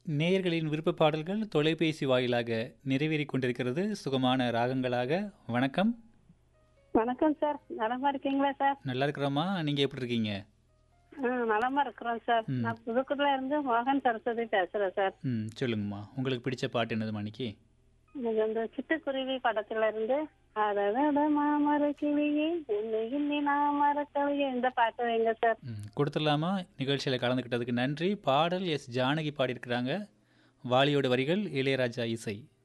நேயர்களின் விருப்ப பாடல்கள் தொலைபேசி வாயிலாக நிறைவேறிக் கொண்டிருக்கிறது சுகமான ராகங்களாக வணக்கம் வணக்கம் சார் நலமா இருக்கீங்களா சார் நல்லா இருக்கிறோமா நீங்கள் எப்படி இருக்கீங்க ஆ நலமா இருக்கிறோம் சார் ம். நான் புதுக்குடில இருந்து மோகன் சரஸ்வதி பேசுறேன் சார் ம் சொல்லுங்கம்மா உங்களுக்கு பிடிச்ச பாட்டு என்னது மணிக்கு எனக்கு இந்த சிட்டுக்குருவி படத்துல இருந்து அதோட மாமர கிளியே உன்னை இன்னி நான் மறக்கலையே இந்த பாட்டு வைங்க சார் ம் கொடுத்துடலாமா நிகழ்ச்சியில் கலந்துக்கிட்டதுக்கு நன்றி பாடல் எஸ் ஜானகி பாடியிருக்கிறாங்க வாலியோட வரிகள் இளையராஜா இசை